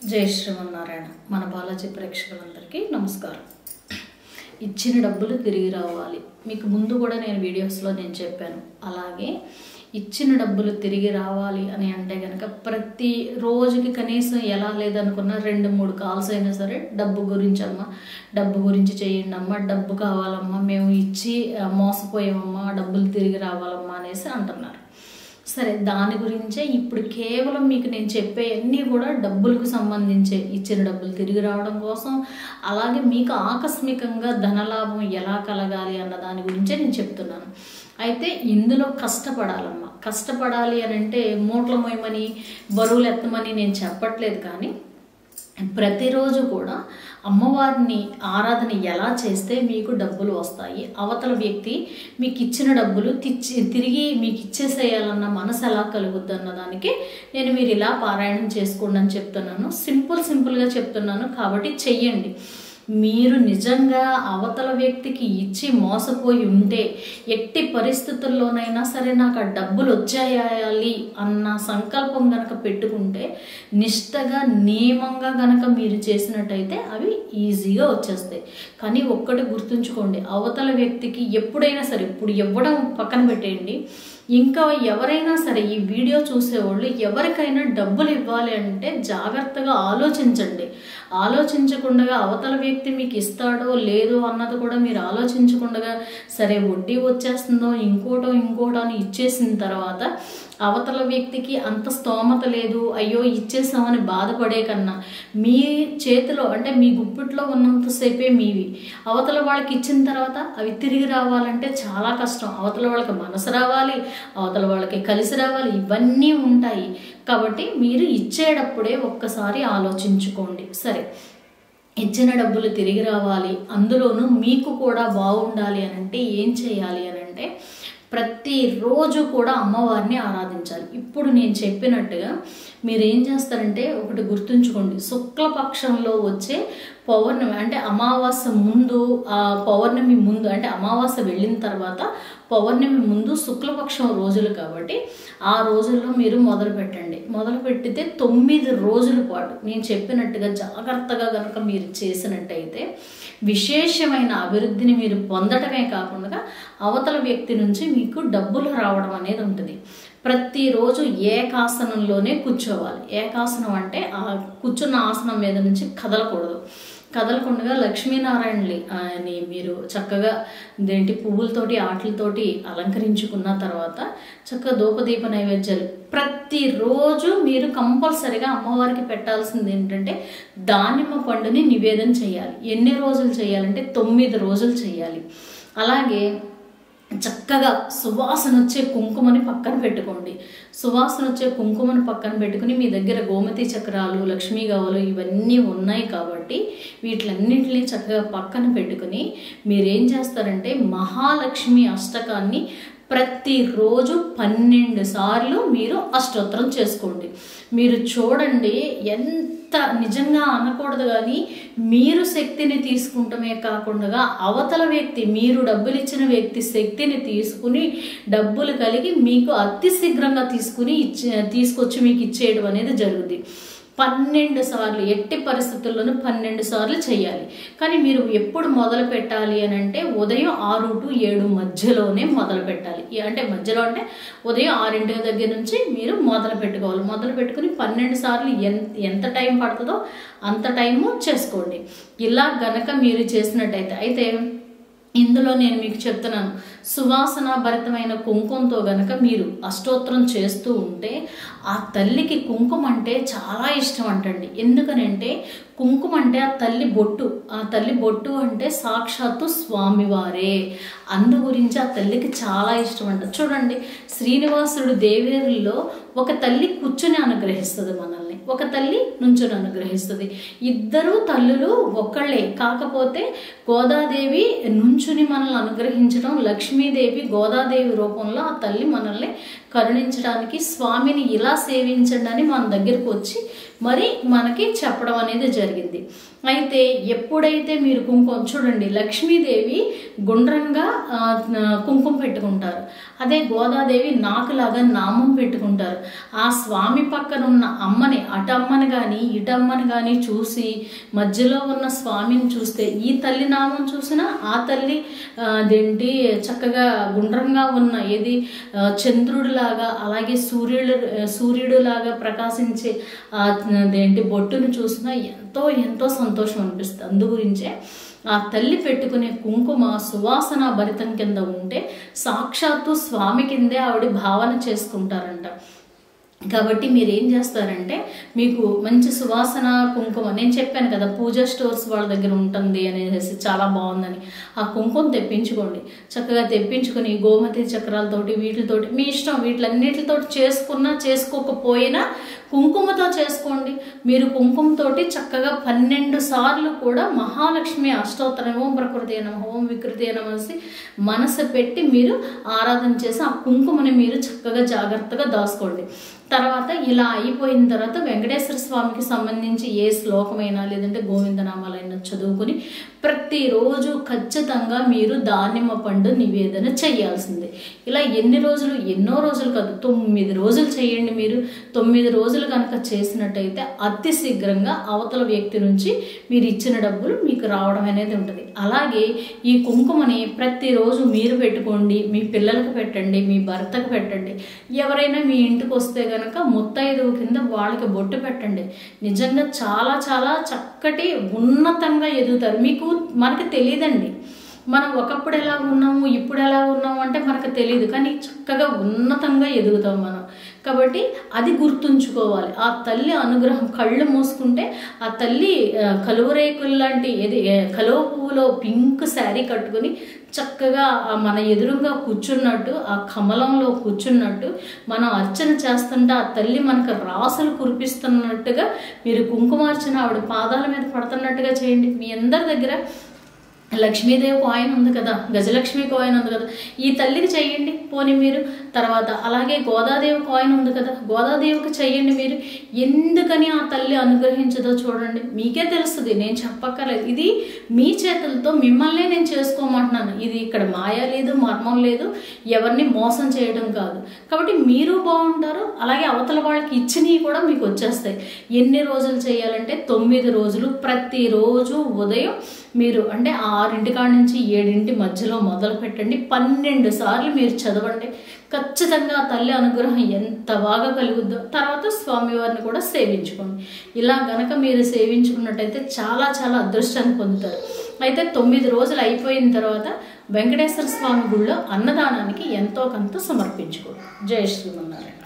జై శ్రీమన్నారాయణ మన బాలాజీ ప్రేక్షకులందరికీ నమస్కారం ఇచ్చిన డబ్బులు తిరిగి రావాలి మీకు ముందు కూడా నేను వీడియోస్లో నేను చెప్పాను అలాగే ఇచ్చిన డబ్బులు తిరిగి రావాలి అని అంటే కనుక ప్రతి రోజుకి కనీసం ఎలా లేదనుకున్నా రెండు మూడు కాల్స్ అయినా సరే డబ్బు గురించి అమ్మ డబ్బు గురించి చేయండి అమ్మ డబ్బు కావాలమ్మా మేము ఇచ్చి ఆ, మోసపోయామమ్మా డబ్బులు తిరిగి రావాలమ్మా అనేసి అంటున్నారు సరే దాని గురించే ఇప్పుడు కేవలం మీకు నేను చెప్పే అన్నీ కూడా డబ్బులకు సంబంధించే ఇచ్చిన డబ్బులు తిరిగి రావడం కోసం అలాగే మీకు ఆకస్మికంగా ధనలాభం ఎలా కలగాలి అన్న దాని గురించే నేను చెప్తున్నాను అయితే ఇందులో కష్టపడాలమ్మా కష్టపడాలి అని అంటే మూట్ల మోయమని బరువులు ఎత్తమని నేను చెప్పట్లేదు కానీ ప్రతిరోజు కూడా అమ్మవారిని ఆరాధన ఎలా చేస్తే మీకు డబ్బులు వస్తాయి అవతల వ్యక్తి మీకు ఇచ్చిన డబ్బులు తిచ్చి తిరిగి మీకు ఇచ్చేసేయాలన్న మనసు ఎలా కలుగుద్ది అన్న దానికి నేను మీరు ఇలా పారాయణం చేసుకోండి అని చెప్తున్నాను సింపుల్ సింపుల్గా చెప్తున్నాను కాబట్టి చెయ్యండి మీరు నిజంగా అవతల వ్యక్తికి ఇచ్చి మోసపోయి ఉంటే ఎట్టి పరిస్థితుల్లోనైనా సరే నాకు ఆ డబ్బులు వచ్చేయాలి అన్న సంకల్పం గనక పెట్టుకుంటే నిష్టగా నియమంగా గనక మీరు చేసినట్టయితే అవి ఈజీగా వచ్చేస్తాయి కానీ ఒక్కటి గుర్తుంచుకోండి అవతల వ్యక్తికి ఎప్పుడైనా సరే ఇప్పుడు ఇవ్వడం పక్కన పెట్టేయండి ఇంకా ఎవరైనా సరే ఈ వీడియో చూసేవాళ్ళు ఎవరికైనా డబ్బులు ఇవ్వాలి అంటే జాగ్రత్తగా ఆలోచించండి ఆలోచించకుండా అవతల వ్యక్తి మీకు ఇస్తాడో లేదో అన్నది కూడా మీరు ఆలోచించకుండా సరే వడ్డీ వచ్చేస్తుందో ఇంకోటో ఇంకోటో అని ఇచ్చేసిన తర్వాత అవతల వ్యక్తికి అంత స్తోమత లేదు అయ్యో ఇచ్చేసామని బాధపడే కన్నా మీ చేతిలో అంటే మీ గుప్పిట్లో ఉన్నంతసేపే మీవి అవతల వాళ్ళకి ఇచ్చిన తర్వాత అవి తిరిగి రావాలంటే చాలా కష్టం అవతల వాళ్ళకి మనసు రావాలి అవతల వాళ్ళకి కలిసి రావాలి ఇవన్నీ ఉంటాయి కాబట్టి మీరు ఇచ్చేటప్పుడే ఒక్కసారి ఆలోచించుకోండి సరే ఇచ్చిన డబ్బులు తిరిగి రావాలి అందులోనూ మీకు కూడా బాగుండాలి అని అంటే ఏం చేయాలి అని అంటే ప్రతిరోజు కూడా అమ్మవారిని ఆరాధించాలి ఇప్పుడు నేను చెప్పినట్టుగా మీరు ఏం చేస్తారంటే ఒకటి గుర్తుంచుకోండి శుక్లపక్షంలో వచ్చే పౌర్ణమి అంటే అమావాస్య ముందు ఆ పౌర్ణమి ముందు అంటే అమావాస్య వెళ్ళిన తర్వాత పౌర్ణమి ముందు శుక్లపక్షం రోజులు కాబట్టి ఆ రోజుల్లో మీరు మొదలు పెట్టండి మొదలు పెట్టితే తొమ్మిది రోజుల పాటు నేను చెప్పినట్టుగా జాగ్రత్తగా కనుక మీరు చేసినట్టయితే విశేషమైన అభివృద్ధిని మీరు పొందటమే కాకుండా అవతల వ్యక్తి నుంచి మీకు డబ్బులు రావడం అనేది ఉంటుంది ప్రతిరోజు ఏకాసనంలోనే కూర్చోవాలి ఏకాసనం అంటే ఆ కూర్చున్న ఆసనం మీద నుంచి కదలకూడదు కదలకుండా లక్ష్మీనారాయణని అని మీరు చక్కగా దేంటి పువ్వులతోటి ఆటలతోటి అలంకరించుకున్న తర్వాత చక్కగా ధూపదీప నైవేద్యాలు ప్రతిరోజు మీరు కంపల్సరిగా అమ్మవారికి పెట్టాల్సింది ఏంటంటే దానిమ్మ పండుని నివేదన చేయాలి ఎన్ని రోజులు చేయాలంటే తొమ్మిది రోజులు చేయాలి అలాగే చక్కగా సువాసన వచ్చే కుంకుమని పక్కన పెట్టుకోండి సువాసన వచ్చే కుంకుమని పక్కన పెట్టుకుని మీ దగ్గర గోమతి చక్రాలు లక్ష్మీ గవలు ఇవన్నీ ఉన్నాయి కాబట్టి వీటిలన్నింటినీ చక్కగా పక్కన పెట్టుకుని మీరేం చేస్తారంటే మహాలక్ష్మి అష్టకాన్ని ప్రతిరోజు పన్నెండు సార్లు మీరు అష్టోత్తరం చేసుకోండి మీరు చూడండి ఎంత నిజంగా అనకూడదు కానీ మీరు శక్తిని తీసుకుంటమే కాకుండా అవతల వ్యక్తి మీరు డబ్బులు ఇచ్చిన వ్యక్తి శక్తిని తీసుకుని డబ్బులు కలిగి మీకు అతి శీఘ్రంగా తీసుకుని ఇచ్చే తీసుకొచ్చి మీకు ఇచ్చేయడం అనేది జరుగుద్ది పన్నెండు సార్లు ఎట్టి పరిస్థితుల్లోనూ పన్నెండు సార్లు చేయాలి కానీ మీరు ఎప్పుడు మొదలు పెట్టాలి అని అంటే ఉదయం ఆరు టు ఏడు మధ్యలోనే మొదలు పెట్టాలి ఈ- అంటే మధ్యలో అంటే ఉదయం ఆరింటి దగ్గర నుంచి మీరు మొదలు పెట్టుకోవాలి మొదలు పెట్టుకుని పన్నెండు సార్లు ఎంత ఎంత టైం పడుతుందో అంత టైము చేసుకోండి ఇలా గనక మీరు చేసినట్టయితే అయితే ఇందులో నేను మీకు చెప్తున్నాను సువాసన భరితమైన కుంకుమతో గనక మీరు అష్టోత్తరం చేస్తూ ఉంటే ఆ తల్లికి కుంకుమ అంటే చాలా ఇష్టం అంటండి ఎందుకనంటే కుంకుమ అంటే ఆ తల్లి బొట్టు ఆ తల్లి బొట్టు అంటే సాక్షాత్తు స్వామివారే అందు గురించి ఆ తల్లికి చాలా ఇష్టం అంట చూడండి శ్రీనివాసుడు దేవేరుల్లో ఒక తల్లి కూర్చుని అనుగ్రహిస్తుంది మనల్ని ఒక తల్లి నుంచుని అనుగ్రహిస్తుంది ఇద్దరు తల్లులు ఒక్కళ్ళే కాకపోతే గోదాదేవి నుంచుని మనల్ని అనుగ్రహించడం లక్ష్మీదేవి గోదాదేవి రూపంలో ఆ తల్లి మనల్ని కరుణించడానికి స్వామిని ఇలా సేవించండి అని మన దగ్గరకు వచ్చి మరి మనకి చెప్పడం అనేది జరిగింది అయితే ఎప్పుడైతే మీరు కుంకుమ చూడండి లక్ష్మీదేవి గుండ్రంగా ఆ, కుంకుమ పెట్టుకుంటారు అదే గోదాదేవి నాకులాగా నామం పెట్టుకుంటారు ఆ స్వామి పక్కన ఉన్న అమ్మని అటమ్మని కానీ ఇటమ్మని కానీ చూసి మధ్యలో ఉన్న స్వామిని చూస్తే ఈ తల్లి నామం చూసినా ఆ తల్లి ఆ, అదేంటి చక్కగా గుండ్రంగా ఉన్న ఏది ఆ, చంద్రుడిలాగా అలాగే సూర్యుడు సూర్యుడులాగా ప్రకాశించే ఆ అదేంటి బొట్టును చూసినా ఎంతో ఎంతో సంతోషం అనిపిస్తుంది అందు గురించే ఆ తల్లి పెట్టుకునే కుంకుమ సువాసన భరితం కింద ఉంటే సాక్షాత్తు స్వామి కిందే ఆవిడ భావన చేసుకుంటారంట కాబట్టి మీరు ఏం చేస్తారంటే మీకు మంచి సువాసన కుంకుమ నేను చెప్పాను కదా పూజా స్టోర్స్ వాళ్ళ దగ్గర ఉంటుంది అనేసి చాలా బాగుందని ఆ కుంకుమ తెప్పించుకోండి చక్కగా తెప్పించుకొని గోమతి చక్రాలతోటి వీటితోటి మీ ఇష్టం వీటిలన్నిటితో చేసుకున్నా చేసుకోకపోయినా కుంకుమతో చేసుకోండి మీరు కుంకుమతోటి చక్కగా పన్నెండు సార్లు కూడా మహాలక్ష్మి అష్టోత్తరం ఓం ప్రకృతి నమ ఓం వికృతి నమసి మనసు పెట్టి మీరు ఆరాధన చేసి ఆ కుంకుమని మీరు చక్కగా జాగ్రత్తగా దాచుకోండి తర్వాత ఇలా అయిపోయిన తర్వాత వెంకటేశ్వర స్వామికి సంబంధించి ఏ శ్లోకమైనా లేదంటే గోవిందనామాలైనా చదువుకుని ప్రతిరోజు ఖచ్చితంగా మీరు దానిమ్మ పండు నివేదన చేయాల్సిందే ఇలా ఎన్ని రోజులు ఎన్నో రోజులు కాదు తొమ్మిది రోజులు చేయండి మీరు తొమ్మిది రోజులు కనుక చేసినట్టయితే అతి శీఘ్రంగా అవతల వ్యక్తి నుంచి మీరు ఇచ్చిన డబ్బులు మీకు రావడం అనేది ఉంటుంది అలాగే ఈ కుంకుమని ప్రతిరోజు మీరు పెట్టుకోండి మీ పిల్లలకు పెట్టండి మీ భర్తకు పెట్టండి ఎవరైనా మీ ఇంటికి వస్తే గనక ముత్తైదువు కింద వాళ్ళకి బొట్టు పెట్టండి నిజంగా చాలా చాలా చక్కటి ఉన్నతంగా ఎదుగుతారు మీకు మనకి తెలియదండి మనం ఒకప్పుడు ఎలా ఉన్నాము ఇప్పుడు ఎలా ఉన్నాము అంటే మనకు తెలియదు కానీ చక్కగా ఉన్నతంగా ఎదుగుతాం మనం కాబట్టి అది గుర్తుంచుకోవాలి ఆ తల్లి అనుగ్రహం కళ్ళు మూసుకుంటే ఆ తల్లి ఆ, కలువరేకులు లాంటి ఏది ఏ, కలువ పువ్వులో పింక్ శారీ కట్టుకుని చక్కగా ఆ మన ఎదురుగా కూర్చున్నట్టు ఆ కమలంలో కూర్చున్నట్టు మనం అర్చన చేస్తుంటే ఆ తల్లి మనకు రాసులు కురిపిస్తున్నట్టుగా మీరు కుంకుమార్చన ఆవిడ పాదాల మీద పడుతున్నట్టుగా చేయండి మీ అందరి దగ్గర లక్ష్మీదేవి కాయిన్ ఉంది కదా గజలక్ష్మి కాయిన్ ఉంది కదా ఈ తల్లికి చెయ్యండి పోని మీరు తర్వాత అలాగే గోదాదేవి కాయిన్ ఉంది కదా గోదాదేవికి చెయ్యండి మీరు ఎందుకని ఆ తల్లి అనుగ్రహించదో చూడండి మీకే తెలుస్తుంది నేను చెప్పక్కర్లేదు ఇది మీ చేతులతో మిమ్మల్నే నేను చేసుకోమంటున్నాను ఇది ఇక్కడ మాయ లేదు మర్మం లేదు ఎవరిని మోసం చేయడం కాదు కాబట్టి మీరు బాగుంటారు అలాగే అవతల వాళ్ళకి ఇచ్చినవి కూడా మీకు వచ్చేస్తాయి ఎన్ని రోజులు చేయాలంటే తొమ్మిది రోజులు ప్రతిరోజు ఉదయం మీరు అంటే ఆరింటి కాడ నుంచి ఏడింటి మధ్యలో మొదలు పెట్టండి పన్నెండు సార్లు మీరు చదవండి ఖచ్చితంగా ఆ తల్లి అనుగ్రహం ఎంత బాగా కలుగుద్దో తర్వాత స్వామివారిని కూడా సేవించుకోండి ఇలా గనక మీరు సేవించుకున్నట్టయితే చాలా చాలా అదృష్టాన్ని పొందుతారు అయితే తొమ్మిది రోజులు అయిపోయిన తర్వాత వెంకటేశ్వర స్వామి గుళ్ళో అన్నదానానికి ఎంతో కొంత సమర్పించుకోండి జయ శ్రీమన్నారాయణ